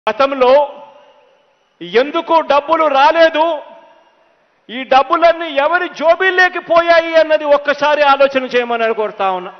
గతంలో ఎందుకు డబ్బులు రాలేదు ఈ డబ్బులన్నీ ఎవరి జోబీల్లోకి పోయాయి అన్నది ఒక్కసారి ఆలోచన చేయమని కోరుతా ఉన్నా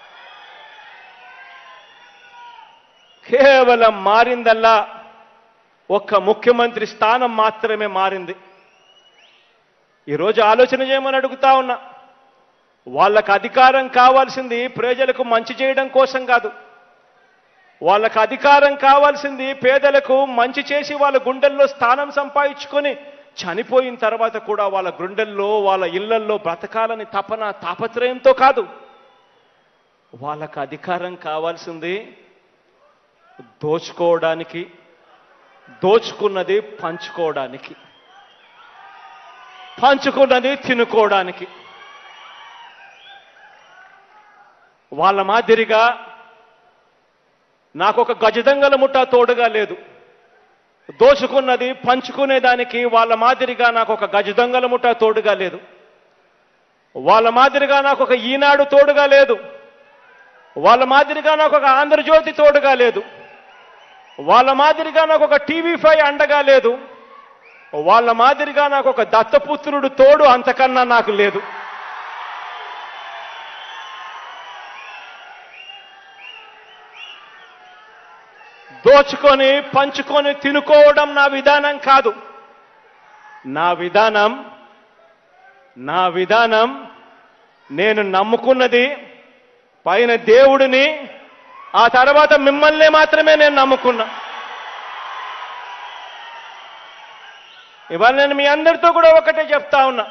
కేవలం మారిందల్లా ఒక్క ముఖ్యమంత్రి స్థానం మాత్రమే మారింది ఈరోజు ఆలోచన చేయమని అడుగుతా ఉన్నా వాళ్ళకు అధికారం కావాల్సింది ప్రజలకు మంచి చేయడం కోసం కాదు వాళ్ళకు అధికారం కావాల్సింది పేదలకు మంచి చేసి వాళ్ళ గుండెల్లో స్థానం సంపాదించుకొని చనిపోయిన తర్వాత కూడా వాళ్ళ గుండెల్లో వాళ్ళ ఇళ్లల్లో బ్రతకాలని తపన తాపత్రయంతో కాదు వాళ్ళకు అధికారం కావాల్సింది దోచుకోవడానికి దోచుకున్నది పంచుకోవడానికి పంచుకున్నది తినుకోవడానికి వాళ్ళ మాదిరిగా నాకు ఒక గజదంగల ముఠ తోడుగా లేదు దోచుకున్నది పంచుకునేదానికి వాళ్ళ మాదిరిగా నాకు ఒక గజదొంగల ముఠ తోడుగా లేదు వాళ్ళ మాదిరిగా నాకు ఒక ఈనాడు తోడుగా లేదు వాళ్ళ మాదిరిగా నాకు ఒక ఆంధ్రజ్యోతి తోడుగా లేదు వాళ్ళ మాదిరిగా నాకు ఒక టీవీ ఫైవ్ అండగా లేదు వాళ్ళ మాదిరిగా నాకు ఒక దత్తపుత్రుడు తోడు అంతకన్నా నాకు లేదు దోచుకొని పంచుకొని తినుకోవడం నా విధానం కాదు నా విధానం నా విధానం నేను నమ్ముకున్నది పైన దేవుడిని ఆ తర్వాత మిమ్మల్ని మాత్రమే నేను నమ్ముకున్నా ఇవాళ నేను మీ అందరితో కూడా ఒకటే చెప్తా ఉన్నా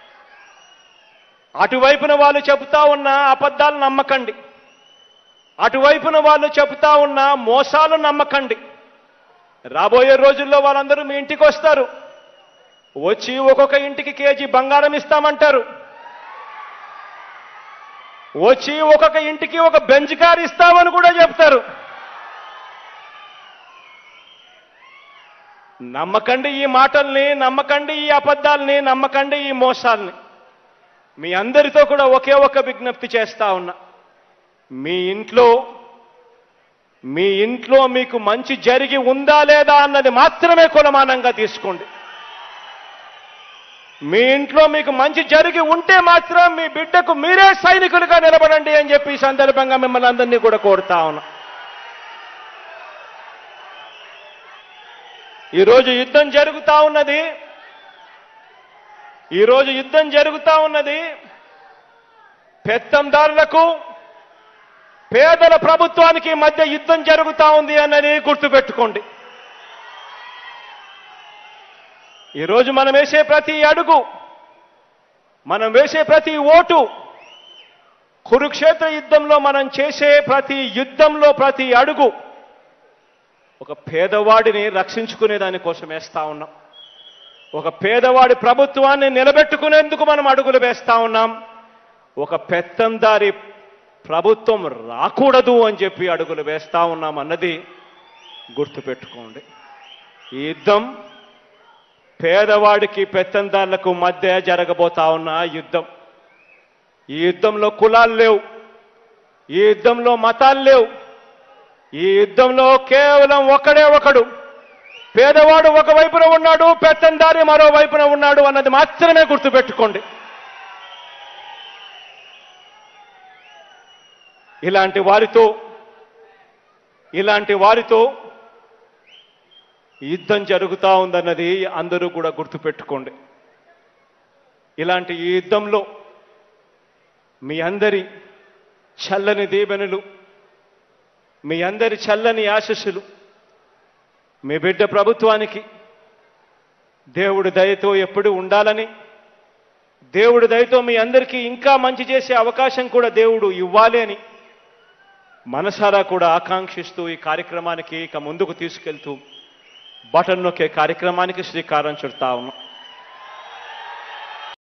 అటువైపున వాళ్ళు చెబుతా ఉన్న అబద్ధాలు నమ్మకండి అటువైపున వాళ్ళు చెబుతా ఉన్న మోసాలు నమ్మకండి రాబోయే రోజుల్లో వాళ్ళందరూ మీ ఇంటికి వస్తారు వచ్చి ఒక్కొక్క ఇంటికి కేజీ బంగారం ఇస్తామంటారు వచ్చి ఒక్కొక్క ఇంటికి ఒక బెంచ్ కార్ ఇస్తామని కూడా చెప్తారు నమ్మకండి ఈ మాటల్ని నమ్మకండి ఈ అబద్ధాల్ని నమ్మకండి ఈ మోసాల్ని మీ అందరితో కూడా ఒకే ఒక విజ్ఞప్తి చేస్తా ఉన్నా మీ ఇంట్లో మీ ఇంట్లో మీకు మంచి జరిగి ఉందా లేదా అన్నది మాత్రమే కులమానంగా తీసుకోండి మీ ఇంట్లో మీకు మంచి జరిగి ఉంటే మాత్రం మీ బిడ్డకు మీరే సైనికులుగా నిలబడండి అని చెప్పి ఈ సందర్భంగా మిమ్మల్ని అందరినీ కూడా కోరుతా ఉన్నా ఈరోజు యుద్ధం జరుగుతా ఉన్నది ఈరోజు యుద్ధం జరుగుతా ఉన్నది పెత్తందారులకు పేదల ప్రభుత్వానికి మధ్య యుద్ధం జరుగుతా ఉంది అన్నది గుర్తుపెట్టుకోండి ఈరోజు మనం వేసే ప్రతి అడుగు మనం వేసే ప్రతి ఓటు కురుక్షేత్ర యుద్ధంలో మనం చేసే ప్రతి యుద్ధంలో ప్రతి అడుగు ఒక పేదవాడిని రక్షించుకునే దానికోసం వేస్తా ఉన్నాం ఒక పేదవాడి ప్రభుత్వాన్ని నిలబెట్టుకునేందుకు మనం అడుగులు వేస్తా ఉన్నాం ఒక పెత్తందారి ప్రభుత్వం రాకూడదు అని చెప్పి అడుగులు వేస్తా ఉన్నాం అన్నది గుర్తుపెట్టుకోండి ఈ యుద్ధం పేదవాడికి పెత్తందారులకు మధ్య జరగబోతా ఉన్న యుద్ధం ఈ యుద్ధంలో కులాలు లేవు ఈ యుద్ధంలో మతాలు లేవు ఈ యుద్ధంలో కేవలం ఒకడే ఒకడు పేదవాడు ఒక వైపున ఉన్నాడు పెత్తందారి మరో వైపున ఉన్నాడు అన్నది మాత్రమే గుర్తుపెట్టుకోండి ఇలాంటి వారితో ఇలాంటి వారితో యుద్ధం జరుగుతూ ఉందన్నది అందరూ కూడా గుర్తుపెట్టుకోండి ఇలాంటి ఈ యుద్ధంలో మీ అందరి చల్లని దీవెనలు మీ అందరి చల్లని ఆశస్సులు మీ బిడ్డ ప్రభుత్వానికి దేవుడి దయతో ఎప్పుడు ఉండాలని దేవుడి దయతో మీ అందరికీ ఇంకా మంచి చేసే అవకాశం కూడా దేవుడు ఇవ్వాలి అని మనసారా కూడా ఆకాంక్షిస్తూ ఈ కార్యక్రమానికి ఇక ముందుకు తీసుకెళ్తూ బటన్ నొక్కే కార్యక్రమానికి శ్రీకారం చుడతా ఉన్నాం